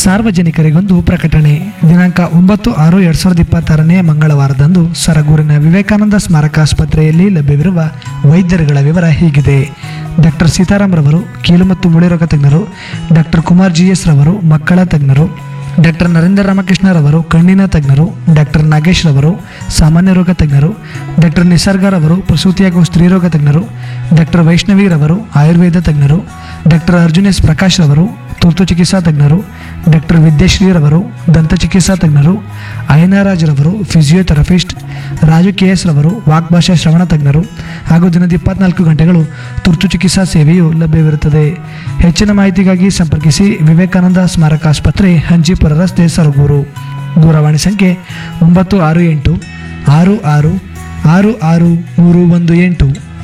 ಸಾರ್ವಜನಿಕರಿಗೊಂದು ಪ್ರಕಟಣೆ ದಿನಾಂಕ ಒಂಬತ್ತು ಆರು ಎರಡು ಸಾವಿರದ ಇಪ್ಪತ್ತಾರನೇ ಮಂಗಳವಾರದಂದು ಸರಗೂರಿನ ವಿವೇಕಾನಂದ ಸ್ಮಾರಕ ಆಸ್ಪತ್ರೆಯಲ್ಲಿ ಲಭ್ಯವಿರುವ ವೈದ್ಯರುಗಳ ವಿವರ ಹೀಗಿದೆ ಡಾಕ್ಟರ್ ಸೀತಾರಾಮ್ ರವರು ಕೀಲು ಮತ್ತು ಮೂಳೆ ರೋಗ ತಜ್ಞರು ಡಾಕ್ಟರ್ ಕುಮಾರ್ ಜಿ ಎಸ್ ರವರು ಮಕ್ಕಳ ತಜ್ಞರು ಡಾಕ್ಟರ್ ನರೇಂದ್ರ ರಾಮಕೃಷ್ಣ ರವರು ಕಣ್ಣಿನ ತಜ್ಞರು ಡಾಕ್ಟರ್ ನಾಗೇಶ್ ರವರು ಸಾಮಾನ್ಯ ರೋಗ ತಜ್ಞರು ಡಾಕ್ಟರ್ ನಿಸರ್ಗ ರವರು ಪ್ರಸೂತಿ ಹಾಗೂ ಸ್ತ್ರೀರೋಗ ತಜ್ಞರು ಡಾಕ್ಟರ್ ವೈಷ್ಣವಿ ರವರು ಆಯುರ್ವೇದ ತಜ್ಞರು ಡಾಕ್ಟರ್ ಅರ್ಜುನ್ ಎಸ್ ಪ್ರಕಾಶ್ ರವರು ತುರ್ತು ಚಿಕಿತ್ಸಾ ತಜ್ಞರು ಡಾಕ್ಟರ್ ವಿದ್ಯಾಶ್ರೀ ರವರು ದಂತ ಚಿಕಿತ್ಸಾ ತಜ್ಞರು ಅಯನರಾಜ್ ರವರು ಫಿಸಿಯೋಥೆರಪಿಸ್ಟ್ ರಾಜು ಕೆ ಎಸ್ ರವರು ವಾಗ್ಭಾಷಾ ಶ್ರವಣ ತಜ್ಞರು ಹಾಗೂ ದಿನದ ಇಪ್ಪತ್ನಾಲ್ಕು ಗಂಟೆಗಳು ತುರ್ತು ಚಿಕಿತ್ಸಾ ಸೇವೆಯು ಲಭ್ಯವಿರುತ್ತದೆ ಹೆಚ್ಚಿನ ಮಾಹಿತಿಗಾಗಿ ಸಂಪರ್ಕಿಸಿ ವಿವೇಕಾನಂದ ಸ್ಮಾರಕ ಆಸ್ಪತ್ರೆ ಹಂಜಿಪುರ ರಸ್ತೆ ಸರಗೂರು ದೂರವಾಣಿ ಸಂಖ್ಯೆ ಒಂಬತ್ತು ಆರು ಎಂಟು ಆರು ಆರು ಆರು ಆರು ಮೂರು ಒಂದು ಎಂಟು